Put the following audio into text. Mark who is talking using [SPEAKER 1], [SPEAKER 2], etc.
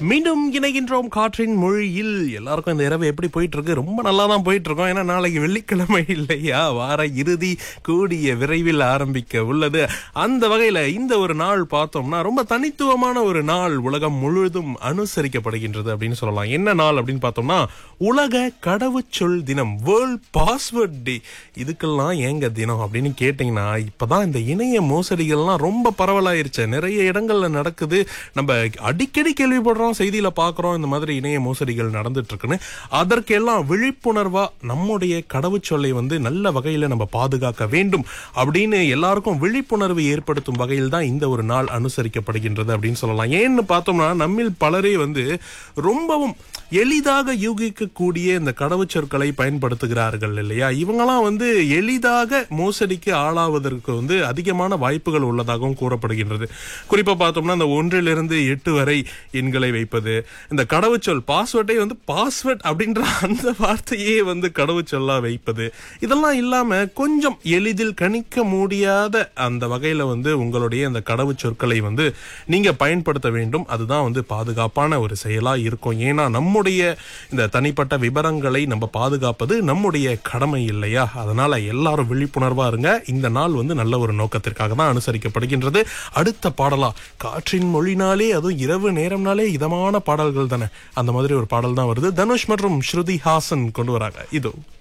[SPEAKER 1] மீண்டும் இணைகின்றோம் காற்றின் மொழியில் எல்லாருக்கும் இந்த இரவு எப்படி போயிட்டு இருக்கு ரொம்ப நல்லா தான் போயிட்டு இருக்கோம் ஏன்னா நாளைக்கு வெள்ளிக்கிழமை இல்லையா வார இறுதி கூடிய விரைவில் ஆரம்பிக்க உள்ளது அந்த வகையில இந்த ஒரு நாள் பார்த்தோம்னா ரொம்ப தனித்துவமான ஒரு நாள் உலகம் முழுவதும் அனுசரிக்கப்படுகின்றது அப்படின்னு சொல்லலாம் என்ன நாள் அப்படின்னு பார்த்தோம்னா உலக கடவுச்சொல் தினம் வேர்ல்ட் பாஸ்வேர்ட் டே இதுக்கெல்லாம் ஏங்க தினம் அப்படின்னு கேட்டீங்கன்னா இப்பதான் இந்த இணைய மோசடிகள்லாம் ரொம்ப பரவலாயிருச்சு நிறைய இடங்கள்ல நடக்குது நம்ம அடிக்கடி கேள்விப்படுறோம் செய்தியில பாக்குறோம் இந்த மாதிரி இணைய மோசடிகள் நடந்துட்டு இருக்குன்னு அதற்கெல்லாம் விழிப்புணர்வா நம்முடைய கடவுச்சொல்லை வந்து நல்ல வகையில நம்ம பாதுகாக்க வேண்டும் அப்படின்னு எல்லாருக்கும் விழிப்புணர்வு ஏற்படுத்தும் வகையில் தான் இந்த ஒரு நாள் அனுசரிக்கப்படுகின்றது அப்படின்னு சொல்லலாம் ஏன்னு பார்த்தோம்னா நம்மில் பலரே வந்து ரொம்பவும் எளிதாக யூகிக்கக்கூடிய இந்த கடவுச்சொற்களை பயன்படுத்துகிறார்கள் இல்லையா இவங்கெல்லாம் வந்து எளிதாக மோசடிக்கு ஆளாவதற்கு வந்து அதிகமான வாய்ப்புகள் உள்ளதாகவும் கூறப்படுகின்றது குறிப்பா பார்த்தோம்னா இந்த ஒன்றிலிருந்து எட்டு வரை எண்களை வைப்பது இந்த கடவுச்சொல் பாஸ்வேர்டை வந்து பாஸ்வேர்ட் அப்படின்ற அந்த வார்த்தையே வந்து கடவுச்சொல்லா வைப்பது இதெல்லாம் இல்லாம கொஞ்சம் எளிதில் கணிக்க முடியாத அந்த வகையில வந்து உங்களுடைய இந்த கடவுச்சொற்களை வந்து நீங்க பயன்படுத்த வேண்டும் அதுதான் வந்து பாதுகாப்பான ஒரு செயலா இருக்கும் ஏன்னா நம்முடைய இந்த தனிப்பட்ட விவரங்களை நம்ம பாதுகாப்பது நம்முடைய கடமை இல்லையா அதனால எல்லாரும் விழிப்புணர்வா இருங்க இந்த நாள் வந்து நல்ல ஒரு நோக்கத்திற்காக தான் அனுசரிக்கப்படுகின்றது அடுத்த பாடலா காற்றின் மொழினாலே அதுவும் இரவு நேரம்னாலே இதமான பாடல்கள் தானே அந்த மாதிரி ஒரு பாடல் தான் வருது தனுஷ் மற்றும் ஸ்ருதி ஹாசன் கொண்டு வராங்க இதோ